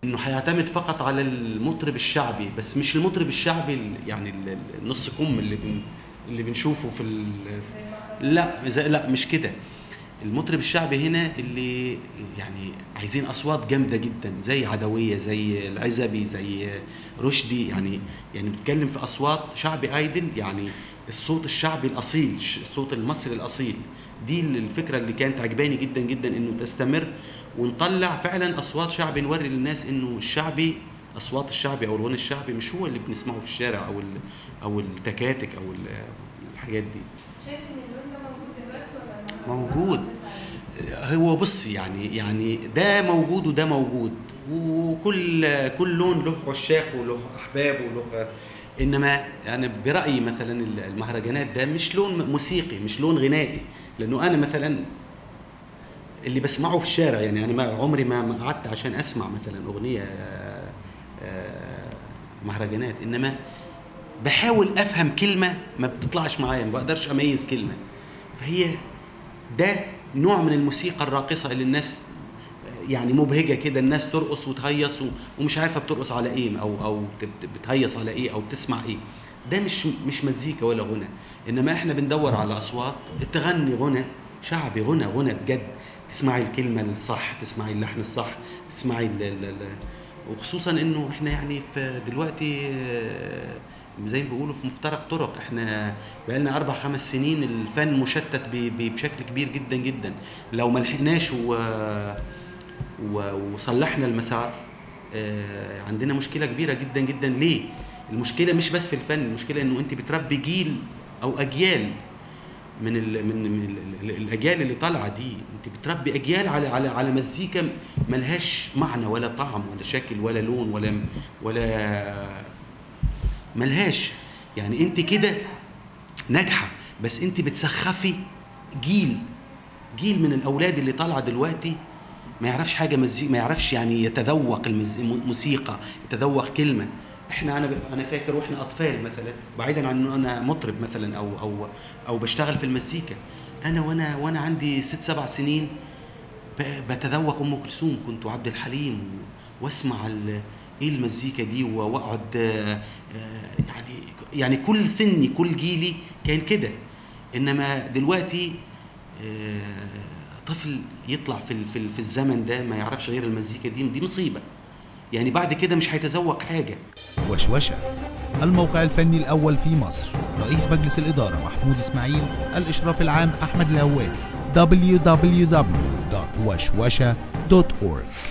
انه هيعتمد فقط على المطرب الشعبي بس مش المطرب الشعبي ال- يعني ال- النص كم اللي بن اللي بنشوفه في ال لا زي لا مش كده المطرب الشعبي هنا اللي يعني عايزين اصوات جامده جدا زي عدويه زي العزبي زي رشدي يعني يعني بتتكلم في اصوات شعبي ايدل يعني الصوت الشعبي الاصيل ش- الصوت المصري الاصيل دي الفكره اللي كانت عجباني جدا جدا انه تستمر ونطلع فعلا اصوات شعبي نوري للناس انه الشعبي اصوات الشعبي او الغنى الشعبي مش هو اللي بنسمعه في الشارع او ال- او التكاتك او ال- الحاجات دي شايف ان اللون ده موجود دلوقتي ولا ما- موجود هو بص يعني يعني ده موجود وده موجود وكل كل لون له عشاق وله احباب وله انما انا برايي مثلا المهرجانات ده مش لون موسيقي مش لون غنائي لانه انا مثلا اللي بسمعه في الشارع يعني انا ما عمري ما ما قعدت عشان اسمع مثلا اغنيه آه، آه، مهرجانات انما بحاول افهم كلمه ما بتطلعش معايا ما بقدرش اميز كلمه فهي ده نوع من الموسيقى الراقصه اللي الناس يعني مبهجه كده الناس ترقص وتهيص و- ومش عارفه بترقص على ايه او او بت- بتهيص على ايه او بتسمع ايه ده مش مش مزيكا ولا غنى انما احنا بندور على اصوات تغني غنى شعبي غنى غنى بجد تسمعي الكلمه الصح تسمعي اللحن الصح تسمعي ال ال ال وخصوصا انه احنا يعني في دلوقتي آه، زي ما بيقولوا في مفترق طرق احنا بقالنا اربع خمس سنين الفن مشتت ب- ب- بشكل كبير جدا جدا لو ما لحقناش و... و... وصلحنا المسار آه، عندنا مشكله كبيره جدا جدا ليه المشكله مش بس في الفن المشكله انه انت بتربي جيل او اجيال من ال من, من ال- ال- الاجيال اللي طالعه دي انت بتربي اجيال على على على مزيكا ملهاش معنى ولا طعم ولا شكل ولا لون ولا ولا ملهاش يعني انت كده ناجحه بس انت بتسخفي جيل جيل من الاولاد اللي طالعه دلوقتي ما يعرفش حاجه مزيكا ما يعرفش يعني يتذوق الموسيقى يتذوق كلمه احنا انا ب- انا فاكر واحنا اطفال مثلا بعيدا عن انه انا مطرب مثلا او او او بشتغل في المزيكا انا وانا وانا عندي ست سبع سنين ب- بتذوق ام كلثوم كنت وعبد الحليم و- واسمع ال- ايه المزيكا دي و- واقعد آه، آه، يعني يعني كل سني كل جيلي كان كده انما دلوقتي آه، طفل يطلع في ال- في ال- في الزمن ده ما يعرفش غير المزيكا دي دي مصيبه يعني بعد كده مش هيتذوق حاجه وشوشة الموقع الفني الأول في مصر رئيس مجلس الإدارة محمود إسماعيل الإشراف العام أحمد الهواري www.وشوشة.org